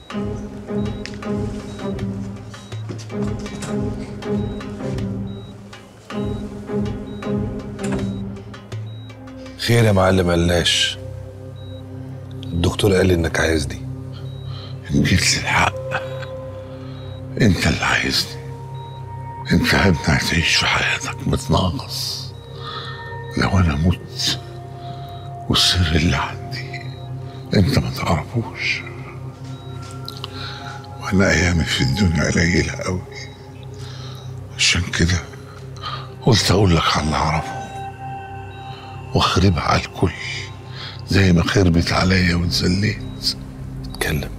خير يا معلم قلاش الدكتور قال لي انك عايزني إن جيت للحق انت اللي عايزني انت يا ابني هتعيش في حياتك متناقص لو انا مت والسر اللي عندي انت ما تعرفوش وانا ايامي في الدنيا قليله قوي عشان كده قلت اقول لك على اللي اعرفه واخربها على الكل زي ما خربت عليا واتذليت اتكلم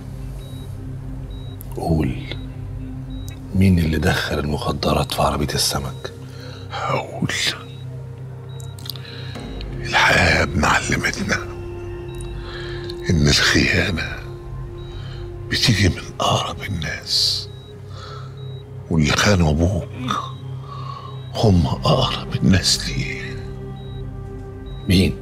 قول مين اللي دخل المخدرات في عربية السمك هقول الحياة يا ابن علمتنا إن الخيانة بتيجي من أقرب الناس واللي خانوا أبوك هم أقرب الناس ليه مين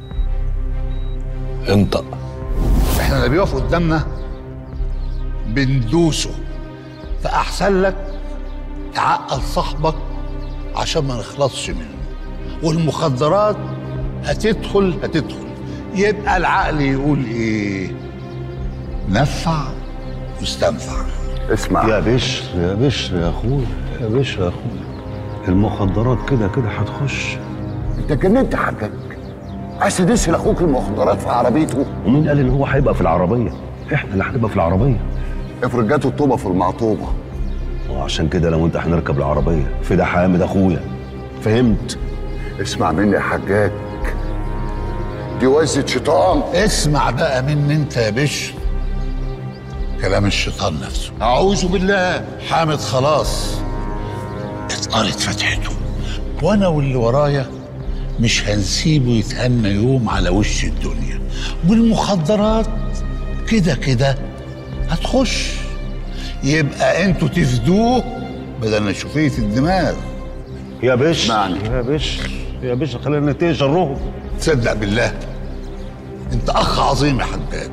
انطق احنا اللي بيقف قدامنا بندوسه فاحسن لك تعقل صاحبك عشان ما نخلصش منه والمخدرات هتدخل هتدخل يبقى العقل يقول ايه نفع واستنفع اسمع يا بشر يا بشر يا اخويا يا بشر يا اخويا المخدرات كده كده هتخش انت جننت حاجك عايز تدس لاخوك المخدرات في عربيته ومين قال ان هو هيبقى في العربيه احنا اللي هنبقى في العربيه افرض جاته الطوبه في المعطوبه وعشان كده لو انت هنركب العربيه في ده حامد اخويا فهمت اسمع مني يا حجاج دي وزة شيطان اسمع بقى مني انت يا بشر كلام الشيطان نفسه اعوذ بالله حامد خلاص اتقرت فتحته وانا واللي ورايا مش هنسيبه يتهنى يوم على وش الدنيا والمخدرات كده كده هتخش يبقى انتوا تفدوه بدل نشوفية الدماغ يا بشر اسمعني. يا بشر يا بشر خلينا نتقي شرهم تصدق بالله انت اخ عظيم يا حجاج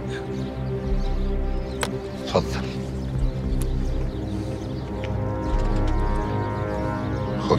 اتفضل خد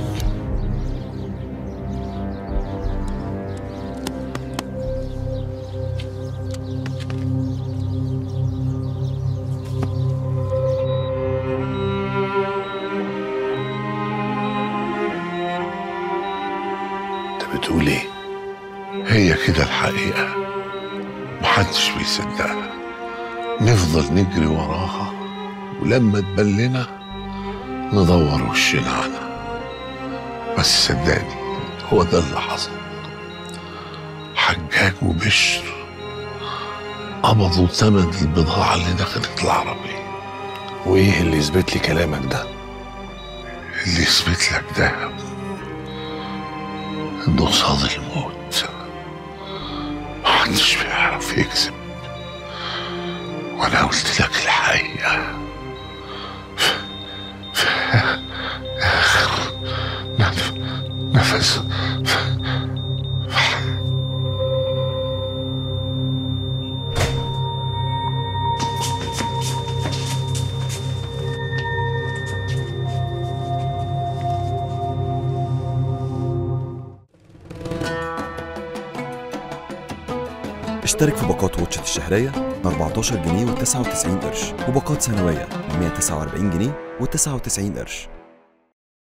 انت بتقول ايه هي كده الحقيقة محدش بيصدقها نفضل نجري وراها ولما تبلنا ندور وشنا عنها بس صدقني هو ده اللي حصل حجاج وبشر قبضوا ثمن البضاعة اللي دخلت العربية وايه اللي يثبت لي كلامك ده اللي يثبت لك ده انه صاد الموت محدش بيعرف يكذب وانا قلت لك الحقيقة في في اخر نف- نفس اشترك في باقات واتشت الشهرية ب 14 جنيه و99 قرش وباقات سنوية ب 149 جنيه و99 قرش